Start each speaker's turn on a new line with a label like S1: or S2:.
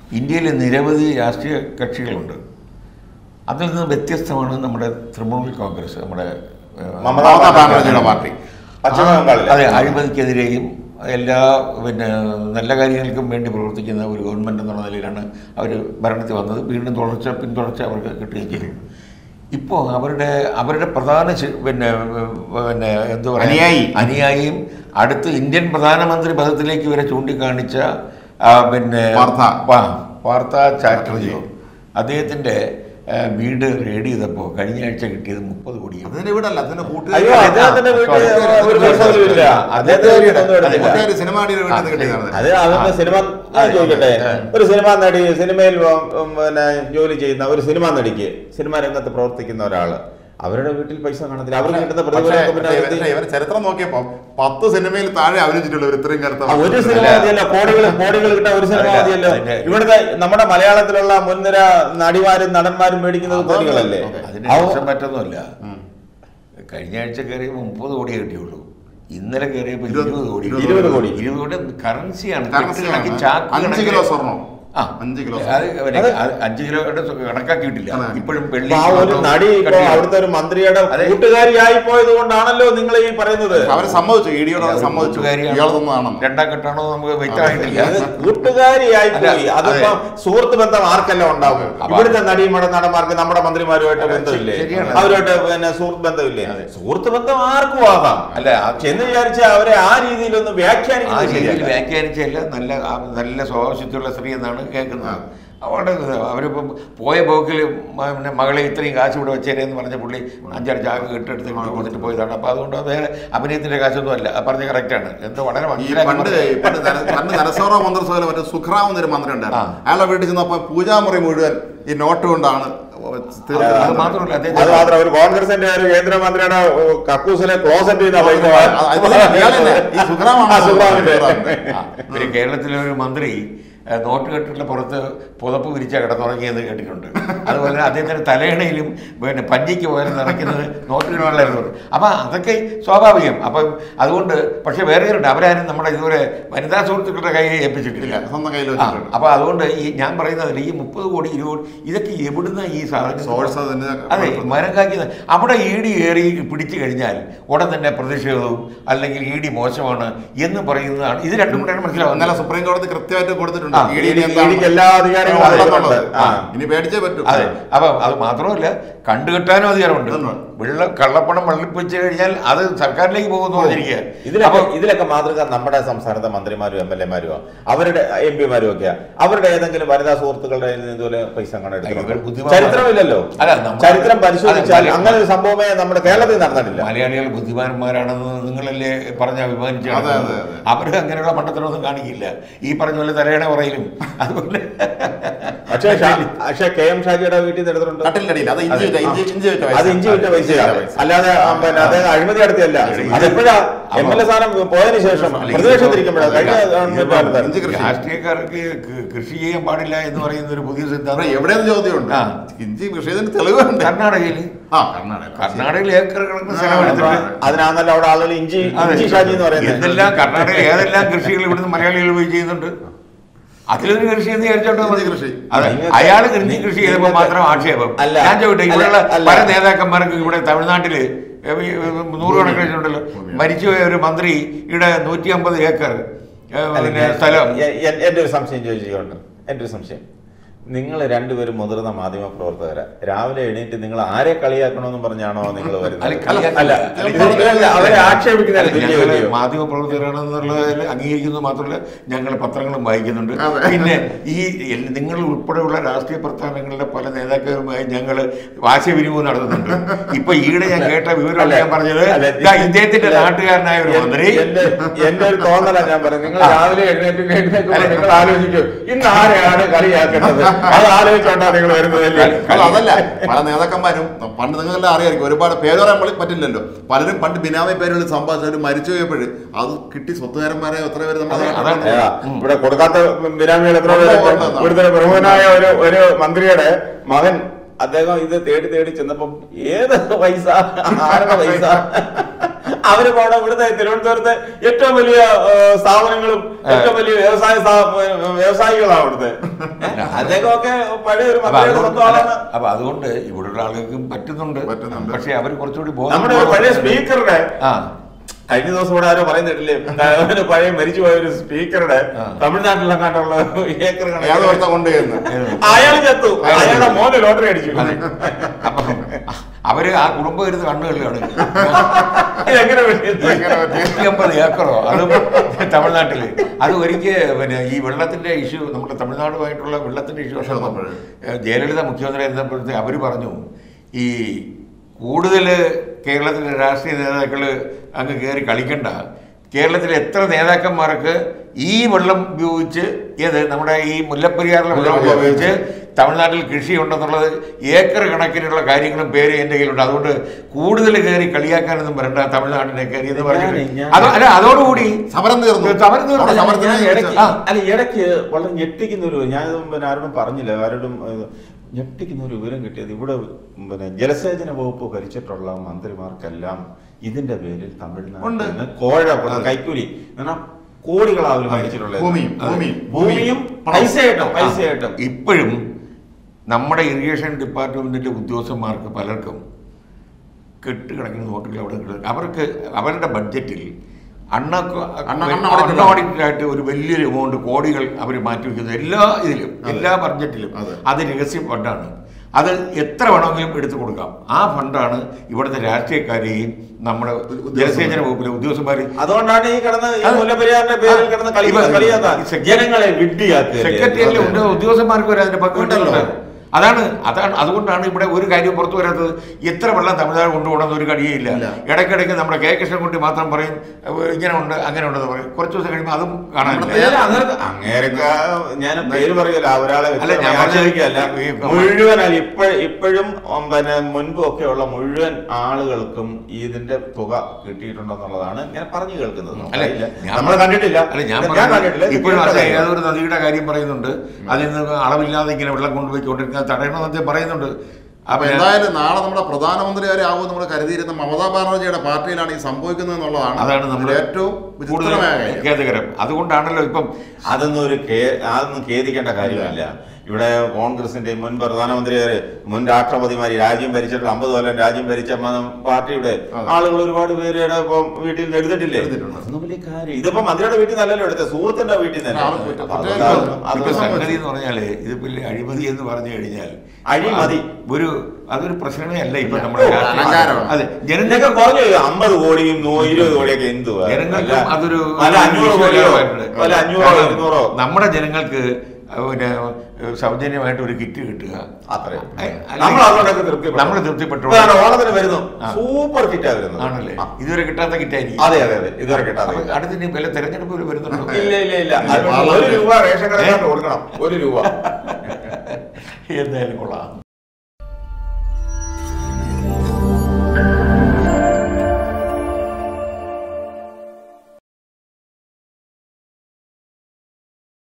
S1: ഇന്ത്യയിൽ നിരവധി രാഷ്ട്രീയ കക്ഷികളുണ്ട് അതിൽ നിന്ന് വ്യത്യസ്തമാണ് നമ്മുടെ തൃണമൂൽ കോൺഗ്രസ് നമ്മുടെ ഏഹ്,
S2: മമതാ ബാനർജിയുടെ പാർട്ടി പശ്ചിമ ബംഗാളിലെ
S1: അതെ അഴിമതിക്കെതിരെയും എല്ലാ പിന്നെ നല്ല കാര്യങ്ങൾക്കും വേണ്ടി പ്രവർത്തിക്കുന്ന ഒരു ഗവൺമെൻറ് എന്നുള്ള നിലയിലാണ് അവർ ഭരണത്തിൽ വന്നത് വീണ്ടും തുടർച്ച പിന്തുടർച്ച അവർക്ക് കിട്ടുകയും ചെയ്തു ഇപ്പോൾ അവരുടെ അവരുടെ പ്രധാന ശി- പിന്നെ പിന്നെ എന്താ പറയുക
S2: അനുയായി.
S1: അനുയായിയും അടുത്ത് ഇന്ത്യൻ പ്രധാനമന്ത്രി പദത്തിലേക്ക് വരെ ചൂണ്ടിക്കാണിച്ച ആ, പിന്നെ
S2: പാർത്ഥ.
S1: പാ- പാർത്ഥ ചാറ്റർജി അദ്ദേഹത്തിൻ്റെ ആ, വീട് റെയ്ഡ് ചെയ്തപ്പോൾ കഴിഞ്ഞ ആഴ്ച കിട്ടിയത് മുപ്പത് കോടിയാണ്
S2: അതിന് ഇവിടെ അല്ല അതിന്റെ
S3: അയ്യോ അദ്ദേഹത്തിന്റെ വീട്ടിൽ ഒരു പ്രശ്നവും ഇല്ല അദ്ദേഹത്തിന്റെ വീട്ടിലൊന്നും എടുത്തില്ല
S2: കൂട്ടുകാർ സിനിമ നടിയുടെ വീട്ടിൽ നിന്ന് കിട്ടിയതാണ്
S3: അത് അതൊന്ന് സിനിമ ഞാൻ ചോദിക്കട്ടെ ഒരു സിനിമാ നടി സിനിമയിൽ ഉം, ഉം, പിന്നെ ജോലി ചെയ്യുന്ന ഒരു സിനിമാ നടിക്ക് സിനിമാ രംഗത്ത് പ്രവർത്തിക്കുന്ന ഒരാള് അവരുടെ വീട്ടിൽ പൈസ കാണത്തില്ല അവർക്ക് കിട്ടുന്ന
S2: പക്ഷേ
S3: പ്രതിഫലമൊക്കെ പിന്നെ
S2: ഇവരുടെ-
S3: അതെന്ത് ചെയ്യും?
S2: ഇവരുടെ ചരിത്രം നോക്കിയപ്പോ പത്ത് സിനിമയിൽ താഴെ അഭിനയിച്ചിട്ടുള്ളവർ ഇത്രയും കാലത്ത്
S3: ആ, ഒരു സിനിമ മതിയല്ലോ കോടികൾ കോടികൾ കിട്ടാൻ ഒരു സിനിമ
S1: അല്ല,
S3: മതിയല്ലോ
S1: അതിന്റെ-
S3: ഇവിടുത്തെ നമ്മുടെ മലയാളത്തിലുള്ള മുൻനിര നടിമാരും നടന്മാരും മേടിക്കുന്നത്
S2: അതാണ്
S3: കോടികളല്ലേ
S2: ഓക്കേ.
S1: അതിന്
S3: അവ-
S1: ശേഷം മറ്റൊന്നുമല്ല കഴിഞ്ഞ ആഴ്ച കയറിയപ്പോൾ മുപ്പത് കോടിയേ കിട്ടിയുള്ളൂ ഇന്നലെ കയറിയപ്പോൾ
S2: ഇരുപത്
S1: ഇരുപത് കോടി
S3: ഇരുപത് കോടി.
S1: ഇരുപത് കോടി കറൻസിയാണ്
S2: കറൻസി
S1: കണക്ക് ചാക്ക്
S2: അഞ്ച്
S1: കണക്കിന്
S2: കിലോ സ്വർണം
S1: ആ
S2: അഞ്ച് കിലോ
S1: അത് പിന്നെ അത് അഞ്ച് കിലോയുടെ കണക്കാക്കിയിട്ടില്ല
S2: അതെ.
S1: ഇപ്പോഴും വെള്ളി
S3: അപ്പൊ ആ ഒരു നടി ഇപ്പൊ അവിടുത്തെ ഒരു മന്ത്രിയുടെ
S1: അതെ.
S3: കൂട്ടുകാരിയായി പോയത് കൊണ്ടാണല്ലോ നിങ്ങൾ ഈ പറയുന്നത്
S2: അവര് സമ്മതിച്ചു ഇടിയോട് അവർ സമ്മതിച്ചു
S1: കൂട്ടുകാരിയാണ്.
S2: ഇയാൾ തന്നതാണെന്ന്
S1: രണ്ടാം കെട്ടാണോ നമുക്ക് വ്യക്തമായിട്ടില്ല
S3: അത് കൂട്ടുകാരിയായി
S1: അല്ല,
S3: പോയി അതിപ്പോ സുഹൃത്ത് ബന്ധം ആർക്കെല്ലാം ഉണ്ടാവും
S1: അപ്പൊ-
S3: ഇവിടുത്തെ നടിയുടെ നടന്മാർക്ക് നമ്മുടെ മന്ത്രിമാരുമായിട്ട്
S1: അതെ,
S3: ബന്ധമില്ലേ
S1: ശരിയാണ്.
S3: അവരുമായിട്ട് പിന്നെ സുഹൃത്ത് ബന്ധമില്ലേ
S1: അതെ.
S3: സുഹൃത്ത് ബന്ധം ആർക്കും ആകാം
S1: അല്ല ആ-
S3: ചെന്ന് വിചാരിച്ച അവരെ ആ രീതിയിലൊന്നും
S1: ആ
S3: വ്യാഖ്യാനിക്കുന്നത്
S1: രീതിയിൽ
S3: ശരിയല്ല
S1: വ്യാഖ്യാനിച്ചല്ല നല്ല ആ നല്ല സ്വഭാവശുദ്ധിയുള്ള സ്ത്രീ എന്നാണ് കേൾക്കുന്നത് അവിടെ അവരിപ്പം പോയ പോക്കിൽ പിന്നെ മകളെ ഇത്രയും കാശ് ഇവിടെ വെച്ചേരെന്ന് പറഞ്ഞ പുള്ളി അഞ്ചാറ് ചാക്ക് കെട്ടെടുത്ത് ഇങ്ങോട്ട് കൊടുത്തിട്ട് പോയതാണ് അപ്പോൾ അതുകൊണ്ട് അത് വേറെ അഭിനയത്തിൻ്റെ കാശൊന്നും അല്ല അത് പറഞ്ഞ കറക്റ്റാണ് എന്തോ വളരെ
S2: ഈ
S1: മനസ്സിലാക്കി
S2: പണ്ട്
S1: പറഞ്ഞു.
S2: പണ്ട് നര- പണ്ട് നരസോറ മന്ത്രിസഭയിൽ മറ്റേ സുഖ്രാം എന്നൊരു മന്ത്രി ഉണ്ടായിരുന്നു
S1: ആ.
S2: അയാളെ വീട്ടിൽ ചെന്നപ്പോ പൂജാമുറി മുഴുവൻ ഈ നോട്ട് കൊണ്ടാണ് തീർക്കുന്നത്.
S1: അത് മാത്രമല്ല
S3: അത്
S1: അദ്ദേഹം
S3: മാത്രം ഒരു കോൺഗ്രസിന്റെ ഒരു കേന്ദ്രമന്ത്രിയുടെ ഓ, കക്കൂസിലെ ക്ലോസറ്റ് ചെയ്യുന്ന പൈസ
S2: അത് അത് ഇയാൾ തന്നെ. ഈ സുഖ്രാമാണ്
S3: ആ, സുഖ്രാമിന്റെ.
S2: സുഖ്രാമിന്റെ.
S1: ആ, പിന്നെ കേരളത്തിലെ ഒരു മന്ത്രി ഏ, നോട്ട് കെട്ടിന്റെ പുറത്ത് പുതപ്പ് വിരിച്ച കിടന്നുറങ്ങിയെന്ന് കേട്ടിട്ടുണ്ട് അതുപോലെ തന്നെ അദ്ദേഹത്തിന്റെ തലയണയിലും പിന്നെ പഞ്ഞിക്ക് പോയാലും നിറയ്ക്കുന്നത് നോട്ട് കെട്ടുകളായിരുന്നു അപ്പം അതൊക്കെ സ്വാഭാവികം അപ്പം അതുകൊണ്ട് പക്ഷെ വേറെ ഉണ്ട് അവരാരും നമ്മുടെ ഇതുവരെ വനിതാ സുഹൃത്തുക്കളുടെ കൈ ഏൽപ്പിച്ചിട്ടില്ല
S2: ഇല്ല, സ്വന്തം കയ്യിൽ
S1: ആ,
S2: വെച്ചിട്ടുണ്ട്
S1: അപ്പൊ അതുകൊണ്ട് ഈ ഞാൻ പറയുന്നതിൽ ഈ മുപ്പത് കോടി ഇരുപത് കോടി ഇതൊക്കെ എവിടുന്ന ഈ സാധനം
S2: സോഴ്സ് അതിന്
S1: അതെ മരം കാക്കുന്ന അവിടെ ഇ ഡി ഏറി പിടിച്ചു കഴിഞ്ഞാൽ ഉടൻ തന്നെ പ്രതിഷേധവും അല്ലെങ്കിൽ ഇ ഡി മോശമാണ് എന്ന് പറയുന്നതാണ് ഇത് രണ്ടും കൂടെയാണ്
S2: ഇന്നലെ
S1: മനസ്സിലാവുന്നത്
S2: സുപ്രീം കോടതി കൃത്യമായിട്ട് കൊടുത്തിട്ടുണ്ട്
S1: ആ,
S2: ഇ ഡി
S3: ഇ ഡിക്ക് എല്ലാ അധികാരങ്ങളും
S2: ഉണ്ടെന്നുള്ളത്.
S3: അതിലുണ്ട്. ആ.
S2: ഇനി പേടിച്ചേ പറ്റൂ
S1: അതെ അപ്പൊ അത് മാത്രമല്ല കണ്ടുകെട്ടാനും അധികാരമുണ്ട്
S2: ഉണ്ട്.
S1: വെള്ള കള്ളപ്പണം വെള്ളിപ്പിച്ച് കഴിഞ്ഞാൽ അത് സർക്കാരിലേക്ക് പോകുന്നു പറഞ്ഞിരിക്കുക
S3: ഇതിലൊക്കെ
S1: അപ്പൊ
S3: ഇതിലൊക്കെ മാതൃക നമ്മുടെ സംസ്ഥാനത്തെ മന്ത്രിമാരും എം എൽ എമാരും അവരുടെ എം പിമാരും ഒക്കെയാ അവരുടെ ഏതെങ്കിലും വനിതാ സുഹൃത്തുക്കളുടെ കയ്യിൽ നിന്ന് ഇതുപോലെ പൈസ അങ്ങനെ
S1: ഇവർ
S3: എടുത്തിട്ടുണ്ടോ?
S1: ബുദ്ധിമാന്മാരാ.
S3: ചരിത്രമില്ലല്ലോ
S1: അല്ല, നമ്മ-
S3: ചരിത്രം പരിശോധിച്ചാൽ
S1: അതെ,
S3: അങ്ങനെ ഒരു സംഭവമേ നമ്മുടെ കേരളത്തിൽ നടന്നിട്ടില്ല
S1: മലയാളികൾ ബുദ്ധിമാന്മാരാണെന്ന് നിങ്ങളല്ലേ പറഞ്ഞ് അഭിമാനിച്ചാണ്
S2: അതെ, അതെ, അതെ.
S1: അവര് അങ്ങനെയുള്ള മണ്ടത്തരമൊന്നും കാണിക്കില്ല ഈ പറഞ്ഞ പോലെ തലയണ പറയലും അതുപോലെ
S3: പക്ഷേ ഷാ- പക്ഷേ കെ എം ഷാജിയുടെ വീട്ടിൽ നിന്ന് എടുത്തിട്ടുണ്ട്
S2: കട്ടിലിന്റെ അടിയിൽ അത് ഇഞ്ചി വിറ്റ- ഇഞ്ചി ഇഞ്ചി വിറ്റ
S3: അത് ഇഞ്ചി വിറ്റ പൈസയാണ്
S2: പൈസ.
S3: അല്ലാതെ ആ, പിന്നെ അദ്ദേഹം അഴിമതി നടത്തിയല്ല അതെപ്പോഴാ എം എൽ എ സ്ഥാനം പോയതിനു ശേഷം പ്രതിപക്ഷത്തിരിക്കുമ്പോഴാണ് കഴിഞ്ഞ ഗവൺമെന്റ് കാലത്താണ്.
S2: ഇഞ്ചി കൃഷി.
S1: രാഷ്ട്രീയക്കാർക്ക് ക- കൃഷി ചെയ്യാൻ പാടില്ല എന്ന് പറയുന്ന ഒരു പുതിയ
S2: അവിടെ
S1: സിദ്ധാന്തം
S2: എവിടെയെന്ന് ചോദ്യമുണ്ട്
S1: ആ.
S2: ഇഞ്ചി കൃഷി ചെയ്തതിന് തെളിവുണ്ട്
S1: കർണാടകയിൽ
S2: ആ കർണാടക
S1: കർണാടകയിൽ ഏക്കർ കണക്കിന്
S2: ആ,
S1: സ്ഥലം എടുത്തിട്ട്
S3: അതിനാണല്ലോ അവിടെ ആളുകൾ ഇഞ്ചി
S1: അതെ.
S3: ഇഞ്ചി ഷാജി എന്ന് പറയുന്നത്
S1: എന്തെല്ലാം കർണാടക ഏതെല്ലാം കൃഷികൾ ഇവിടുന്ന് മലയാളികൾ പോയി ചെയ്യുന്നുണ്ട് അതിലൊരു കൃഷി എന്ന് വിചാരിച്ചോണ്ട്
S2: ഇഞ്ചി കൃഷി.
S1: അതെ
S3: നിങ്ങൾക്ക്
S1: അയാൾ ഇഞ്ചി കൃഷി ചെയ്തപ്പോൾ മാത്രം ആക്ഷേപം
S3: അല്ല.
S1: ഞാൻ ചോദിട്ടെ
S3: അല്ല,
S1: ഇവിടെയുള്ള
S3: അല്ല.
S1: പല നേതാക്കന്മാർക്ക് ഇവിടെ തമിഴ്നാട്ടില് ഏ, ഈ, നൂറുകണക്കിന് ഉണ്ടല്ലോ മരിച്ചുപോയ ഒരു മന്ത്രി ഇവിടെ നൂറ്റി അമ്പത് ഏക്കർ ഏ, പിന്നെ സ്ഥലം
S3: എ- എ- എന്റെ ഒരു സംശയം ചോദിച്ചുകൊണ്ട് എന്റെ ഒരു സംശയം നിങ്ങൾ രണ്ടുപേരും മുതിർന്ന മാധ്യമ പ്രവർത്തകരാ രാവിലെ എണീറ്റ് നിങ്ങൾ ആരെ കളിയാക്കണമെന്ന് പറഞ്ഞാണോ നിങ്ങൾ
S1: അല്ല,
S3: വരുന്നത്
S1: കളിയാക്കല്ല.
S3: അല്ല ഇത് ഇതല്ല, അവരെ ആക്ഷേപിക്കുന്നതിന് തുല്യ
S1: ഞങ്ങള്
S3: വിലയോ?
S1: മാധ്യമ പ്രവർത്തകരാണെന്നുള്ളതിൽ അംഗീകരിക്കുന്നത് മാത്രമല്ല ഞങ്ങൾ പത്രങ്ങളും വായിക്കുന്നുണ്ട്
S2: അതെ.
S1: പിന്നെ ഈ എൽ- നിങ്ങൾ ഉൾപ്പെടെയുള്ള രാഷ്ട്രീയ പ്രസ്ഥാനങ്ങളുടെ പല നേതാക്കളുമായി ഞങ്ങൾ ആശയവിനിമയം നടത്തുന്നുണ്ട് ഇപ്പൊ ഈയിടെ ഞാൻ കേട്ട വിവരം
S3: അല്ല,
S1: ഞാൻ പറഞ്ഞത്
S3: അല്ല,
S1: ദാ ഇദ്ദേഹത്തിന്റെ
S3: അല്ല,
S1: നാട്ടുകാരനായ ഒരു
S3: എൻ-
S1: മന്ത്രി
S3: എന്റെ എന്റെ ഒരു തോന്നലാ ഞാൻ പറഞ്ഞു നിങ്ങൾ
S1: ആ.
S3: രാവിലെ എഴുന്നേറ്റ് എഴുന്നേറ്റ് നിങ്ങൾ ആലോചിക്കും ഇന്ന് ആരെയാണ് കളിയാക്കേണ്ടത് അത് ആലോചിച്ചോണ്ടാ നിങ്ങൾ വരുന്നതല്ലേ
S2: അല്ല, അതല്ല പല നേതാക്കന്മാരും പണ്ട് നിങ്ങളെല്ലാം അറിയായിരിക്കും ഒരുപാട് പേര് പറയാൻ പറ്റി- പറ്റില്ലല്ലോ പലരും പണ്ട് ബിനാമി പേരുകൾ സമ്പാദിച്ചവർ മരിച്ചു പോയപ്പോഴ് അത് കിട്ടി സ്വത്തുകാരന്മാരെ എത്ര പേര് നമ്മുടെ
S1: അതെ,
S2: നാട്ടിൽ
S1: അതാണ്.
S3: ഏതാ? ഇവിടെ കൊടുക്കാത്ത ബിനാമികൾ എത്ര
S2: ഉണ്ട്,
S3: പേരുണ്ട്?
S2: ഉണ്ട്, ഉണ്ട്.
S3: ഇവിടുത്തെ പ്രമുഖനായ ഒരു ഒരു മന്ത്രിയുടെ മകൻ അദ്ദേഹം ഇത് തേടി തേടി ചെന്നപ്പം ഏത് പൈസ ആരുടെ പൈസ അവര് പോണ ഇവിടുത്തെ തിരുവനന്തപുരത്തെ ഏറ്റവും വലിയ ഏ, സ്ഥാപനങ്ങളും ഏറ്റവും വലിയ വ്യവസായ സ്ഥാ- വ്യവസായികളാണ് അവിടുത്തെ അദ്ദേഹമൊക്കെ പഴയ ഒരു
S1: അപ്പൊ
S3: മന്ത്രിയുടെ
S1: അതുകൊണ്ട്
S3: സ്വന്തം
S1: അല്ല,
S3: ആളാണ്
S1: അപ്പൊ അതുകൊണ്ട് ഇവിടെയുള്ള ആളുകൾക്കും പറ്റുന്നുണ്ട്
S2: പറ്റുന്നുണ്ട്.
S1: പക്ഷെ അവർ കുറച്ചുകൂടി
S3: നമ്മുടെ ഒരു പഴയ സ്പീക്കറുടെ
S1: ആ
S3: കഴിഞ്ഞ ദിവസം ഇവിടെ ആരോ പറയുന്നിട്ടില്ലേ ഒരു പഴയ മരിച്ചു പോയ ഒരു സ്പീക്കറുടെ
S1: ആ.
S3: തമിഴ്നാട്ടിലെങ്ങാണ്ടുള്ള ഏക്കർ
S2: ഏത് വർഷം കൊണ്ടുപോയെന്ന്
S3: അയാൾ ചത്തു അയാളുടെ മോന് ലോട്ടറി അടിച്ചു
S1: അതെ അപ്പൊ അവര് ആ കുടുംബം ഇരുന്ന് കണ്ണുകളിലാണ്
S3: ഇതെങ്ങനെ പറ്റിയത്?
S1: നൂറ്റിയമ്പത് ഏക്കറോ അതും തമിഴ്നാട്ടില് അത് ഒരിക്കൽ പിന്നെ ഈ വെള്ളത്തിന്റെ ഇഷ്യൂ നമ്മുടെ തമിഴ്നാടുമായിട്ടുള്ള വെള്ളത്തിന്റെ ഇഷ്യൂ വന്നപ്പോൾ ജയലളിത മുഖ്യമന്ത്രി ആയിരുന്നപ്പോഴത്തെ അവര് പറഞ്ഞു ഈ കൂടുതൽ കേരളത്തിലെ രാഷ്ട്രീയ നേതാക്കൾ അങ്ങ് കയറി കളിക്കണ്ട കേരളത്തിലെ എത്ര നേതാക്കന്മാർക്ക് ഈ വെള്ളം ഉപയോഗിച്ച് ഏത് നമ്മുടെ ഈ മുല്ലപ്പെരിയാറിലെ വെള്ളം ഉപയോഗിച്ച് തമിഴ്നാട്ടിൽ കൃഷി ഉണ്ടെന്നുള്ളത് ഏക്കർ കണക്കിനുള്ള കാര്യങ്ങളും പേര് എൻ്റെ കയ്യിലുണ്ട് അതുകൊണ്ട് കൂടുതൽ കയറി കളിയാക്കാനൊന്നും വരണ്ട തമിഴ്നാടിനെ കയറി എന്ന് പറഞ്ഞു
S3: ഞാനേ, ഞാൻ-
S1: അത് അല്ല അതോടുകൂടി
S2: സമരം തീർന്നു
S1: സമരം തീർന്നു.
S2: അവിടെ സമരത്തിന്
S3: ഞാൻ ഇടയ്ക്ക്
S1: ആ.
S3: അല്ല ഇടയ്ക്ക് വളരെ ഞെട്ടിക്കുന്ന ഒരു ഞാൻ പിന്നെ ആരോടും പറഞ്ഞില്ല ആരോടും ഏഹ്, ഞെട്ടിക്കുന്ന ഒരു വിവരം കിട്ടിയത് ഇവിടെ പിന്നെ ജലസേചന വകുപ്പ് ഭരിച്ചിട്ടുള്ള മന്ത്രിമാർക്കെല്ലാം ഇതിന്റെ പേരിൽ
S2: ഉണ്ട്.
S3: തമിഴ്നാട്ടിൽ നിന്ന് കോഴ കൊടുത്ത് കൈക്കൂലി എന്നാൽ കോടികളാവില്ല മേടിച്ചിട്ടുള്ളത്
S2: ഭൂമിയും, ഭൂമിയും,
S3: ഭൂമിയും
S2: പണം.
S3: പൈസയായിട്ടും പൈസയായിട്ടും
S1: ഇപ്പോഴും നമ്മുടെ ഇറിഗേഷൻ ഡിപ്പാർട്ട്മെന്റിലെ ഉദ്യോഗസ്ഥന്മാർക്ക് പലർക്കും കെട്ടുകിടക്കുന്ന നോട്ടുകൾ അവിടെ കിടക്കും. അവർക്ക് അവരുടെ ബഡ്ജറ്റിൽ അണ്ണ
S2: അണ്ണ- അണ്ണ audited ആണ്.
S1: ഓഡിറ്റായിട്ട് ഒരു വലിയൊരു എമൗണ്ട് കോടികൾ അവർ മാറ്റിവെക്കുന്നത് എല്ലാ ഇതിലും എല്ലാ ബഡ്ജറ്റിലും
S2: അതെ.
S1: അത് രഹസ്യ ഫണ്ടാണ് അത് എത്ര വേണമെങ്കിലും എടുത്തു കൊടുക്കാം ആ ഫണ്ടാണ് ഇവിടുത്തെ രാഷ്ട്രീയക്കാരെയും നമ്മുടെ ജലസേചന വകുപ്പിലെ ഉദ്യോഗസ്ഥന്മാർ
S3: അതുകൊണ്ടാണ് ഈ കിടന്ന് ഈ
S1: അത്
S3: മുല്ലപ്പെരിയാറിന്റെ പേരിൽ കിടന്ന് കളിക്കുന്ന
S1: ഇവ-
S3: കളിയാത്ത
S1: സെക്ര-
S3: ജനങ്ങളെ വിഡ്ഢിയാക്കുക
S1: സെക്രട്ടറിയിലെ ഉണ്ട് ഉദ്യോഗസ്ഥന്മാർക്ക് വരെ അതിന്റെ പങ്കുണ്ടല്ലോ
S2: ഉണ്ടല്ലോ.
S1: അതാണ് അതാണ് അതുകൊണ്ടാണ് ഇവിടെ ഒരു കാര്യം പുറത്തു വരാത്തത് എത്ര വെള്ളം തമിഴ്നാട് കൊണ്ടുപോകണമെന്ന് ഒരു കഴിയില്ല
S2: ഇല്ല.
S1: ഇടയ്ക്കിടയ്ക്ക് നമ്മുടെ കെ കൃഷ്ണൻകുട്ടി മാത്രം പറയും "ഏഹ് ഇങ്ങനെ ഉണ്ട് അങ്ങനെ ഉണ്ടെന്ന് പറയും കുറച്ച് ദിവസം കഴിയുമ്പോൾ അതും കാണാനില്ല
S3: അല്ല, അങ്ങേർക്ക് അങ്ങേരൊക്കെ ഞാൻ പേര് പറയല ഒരാളെ വെച്ച്
S1: അല്ല, ഞാൻ പറഞ്ഞത്
S3: ആക്ഷേപിക്കുകയല്ല.
S1: ഈ-
S3: മുഴുവൻ ഇപ്പഴ ഇപ്പോഴും ഉം, പിന്നെ മുൻപും ഒക്കെ ഉള്ള മുഴുവൻ ആളുകൾക്കും ഇതിന്റെ തുക കിട്ടിയിട്ടുണ്ടെന്നുള്ളതാണ് ഞാൻ പറഞ്ഞു കേൾക്കുന്നത്
S1: അല്ല
S3: നമുക്കറിയില്ല.
S1: ഞാൻ
S3: നമ്മൾ കണ്ടിട്ടില്ല
S1: അല്ല ഞാൻ
S3: ഞാൻ കണ്ടിട്ടില്ല
S1: പറഞ്ഞത് ഇപ്പോഴും അത്
S3: കേട്ടതേ ഉള്ളൂ.
S1: ഏതൊരു നദിയുടെ കാര്യം പറയുന്നുണ്ട് അതിൽ നിന്ന് അളവില്ലാതെ ഇങ്ങനെ വെള്ളം കൊണ്ടുപോയിക്കൊണ്ടിരിക്കുന്നത് തടയണമെന്നൊക്കെ പറയുന്നുണ്ട്
S2: അപ്പൊ
S1: അപ്പൊ
S2: എന്തായാലും നാളെ നമ്മുടെ പ്രധാനമന്ത്രി ആരെ ആവും നമ്മൾ കരുതിയിരുന്ന മമതാ ബാനർജിയുടെ പാർട്ടിയിലാണ് ഈ സംഭവിക്കുന്നത് എന്നുള്ളതാണ്
S1: അതാണ് നമ്മൾ
S2: ഇതിൽ ഏറ്റവും
S1: കൂടുതൽ
S2: വിചിത്രമായ കാര്യം
S1: ഖേദകരം അതുകൊണ്ടാണല്ലോ ഇപ്പം
S3: അതൊന്നും ഒരു കേ- അതൊന്നും ഖേദിക്കേണ്ട കാര്യമില്ല ഇവിടെ കോൺഗ്രസിന്റെ മുൻ പ്രധാനമന്ത്രിമാര് മുൻ രാഷ്ട്രപതിമാര് രാജ്യം ഭരിച്ചിട്ടുള്ള അമ്പത് കൊല്ലം രാജ്യം ഭരിച്ച മ- പാർട്ടിയുടെ
S2: അതെ.
S3: ആളുകൾ ഒരുപാട് പേരുടെ ഇപ്പം വീട്ടിൽ നിന്ന് എടുത്തിട്ടില്ലേ
S2: എടുത്തിട്ടുണ്ട്.
S3: അതൊന്നും വലിയ കാര്യം ഇതിപ്പോ മന്ത്രിയുടെ വീട്ടിൽ നിന്നല്ലല്ലോ എടുത്തത് സുഹൃത്തിന്റെ വീട്ടിൽ
S2: ആ, അത്
S3: നിന്നല്ലേ അപ്പൊ
S2: കുറ്റം-
S3: അതുകൊണ്ട്
S2: കുറ്റം-
S3: അത്
S1: ഇപ്പൊ
S3: സംബന്ധിച്ച്
S1: സംഗതി എന്ന് പറഞ്ഞാല് ഇത് വലിയ അഴിമതി എന്ന് പറഞ്ഞു കഴിഞ്ഞാൽ
S3: അഴിമതി.
S1: ഒരു അതൊരു പ്രശ്നമേ അല്ല ഇപ്പൊ നമ്മുടെ
S2: ഓ,
S1: രാഷ്ട്രീയ-
S2: അലങ്കാരമാണ്.
S1: അതെ
S3: ഇതിനൊക്കെ
S1: ജനങ്ങൾക്ക്
S3: കുറഞ്ഞു അമ്പത് കോടിയും നൂ- ഇരുപത് കോടിയൊക്കെ എന്തുവാ
S1: ജനങ്ങൾക്കും
S3: അല്ല-
S1: അതൊരു
S3: അല്ല അഞ്ഞൂറ് കോടിയോ അല്ല അഞ്ഞൂറോ
S1: കാരണം
S3: ഇരുന്നൂറോ
S1: നമ്മുടെ ജനങ്ങൾക്ക് പിന്നെ സൗജന്യമായിട്ട് ഒരു കിറ്റ് കിട്ടുക
S3: അത്രയും
S1: അ- അല്ലെങ്കിൽ
S3: നമ്മൾ അതുകൊണ്ടൊക്കെ തൃപ്തിപ്പെട്ടു
S1: നമ്മൾ തൃപ്തിപ്പെട്ടു
S3: ഇതാണ് ഓണത്തിന് വരുന്നു
S1: ആ.
S3: സൂപ്പർ കിറ്റാ വരുന്നത്
S1: ആണല്ലേ
S3: ആ.
S1: ഇതുവരെ കിട്ടാത്ത കിറ്റായിരിക്കും
S3: അതെ അതെ അതെ ഇതുവരെ കിട്ടാതെ
S1: അപ്പൊ അടുത്തിന് വില തെരഞ്ഞെടുപ്പ് വരെ വരുന്നുണ്ടോ
S3: ഇല്ല ഇല്ല ഇല്ല
S2: ഇല്ല,
S3: അത് ഒരു രൂപ റേഷൻ കടക്കാർക്ക് കൊടുക്കണം ഒരു രൂപ
S1: എന്തായാലും കൊള്ളാം